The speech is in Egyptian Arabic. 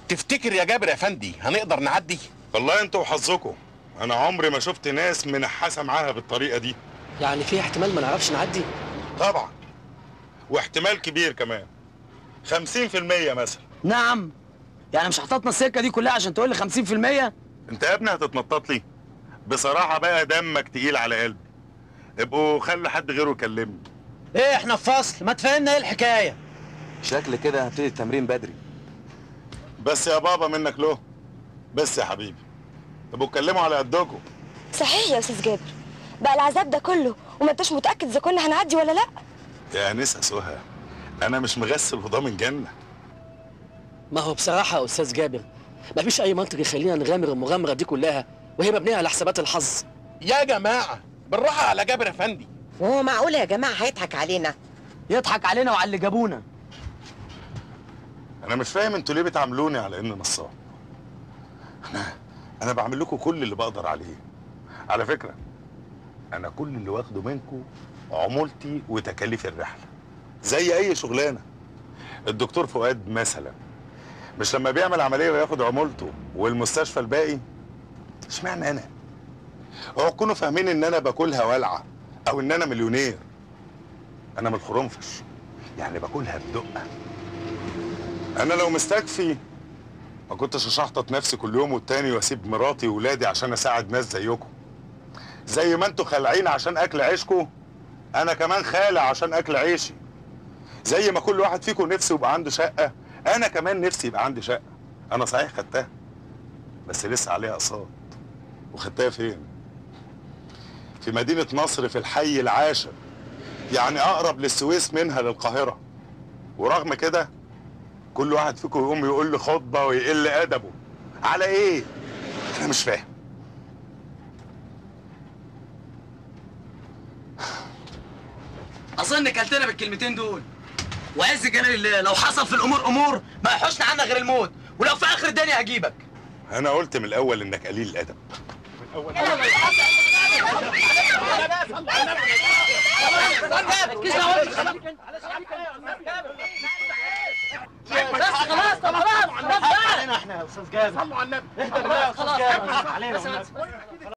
تفتكر يا جابر يا فندي هنقدر نعدي والله انتوا وحظكم انا عمري ما شفت ناس منحاسه معاها بالطريقه دي يعني في احتمال ما نعرفش نعدي طبعا واحتمال كبير كمان 50% مثلا نعم يعني مش حطيتنا السكه دي كلها عشان تقول لي 50% انت يا ابني هتتنطط لي بصراحه بقى دمك تقيل على قلبي ابقوا خلي حد غيره يكلمني ايه احنا في فصل ما تفهمنا ايه الحكايه شكل كده هبتدي التمرين بدري بس يا بابا منك له بس يا حبيبي ابقوا اتكلموا على قدكم صحيح يا استاذ جابر بقى العذاب ده كله وما انتش متاكد اذا كنا هنعدي ولا لا يا انسه سهى انا مش مغسل وضامن جنه ما هو بصراحه يا استاذ جابر مفيش اي منطق يخلينا نغامر المغامره دي كلها وهي مبنيه على حسابات الحظ يا جماعه بالراحه على جابر يا فندي وهو معقول يا جماعه هيضحك علينا يضحك علينا وعلى اللي جابونا انا مش فاهم انتوا ليه بتعاملوني على اني نصاب انا انا بعمل لكم كل اللي بقدر عليه على فكره انا كل اللي واخده منكم عمولتي وتكاليف الرحله زي اي شغلانه الدكتور فؤاد مثلا مش لما بيعمل عمليه وياخد عمولته والمستشفى الباقي اشمعنى انا اوعوا تكونوا فاهمين ان انا باكلها والعه او ان انا مليونير انا من الخرنفش يعني باكلها بدقه انا لو مستكفي ما كنتش اشحطط نفسي كل يوم والتاني واسيب مراتي وولادي عشان اساعد ناس زيكم زي ما انتوا خالعين عشان اكل عيشكم انا كمان خالع عشان اكل عيشي زي ما كل واحد فيكم نفسه يبقى عنده شقه انا كمان نفسي يبقى عندي شقه انا صحيح خدتها بس لسه عليها اقساط وخدتها فين في مدينه نصر في الحي العاشر يعني اقرب للسويس منها للقاهره ورغم كده كل واحد فيكم يقوم يقول لي خطبه ويقل ادبه على ايه انا مش فاهم اظن كلتنا بالكلمتين دول وعز جلال الله لو حصل في الامور امور ما يحوشنا عنا غير الموت ولو في اخر الدنيا هجيبك انا قلت من الاول انك قليل الادب خلاص طب خلاص علينا احنا يا استاذ جابر صلوا على النبي اهدى بالله يا استاذ جابر علينا والنبي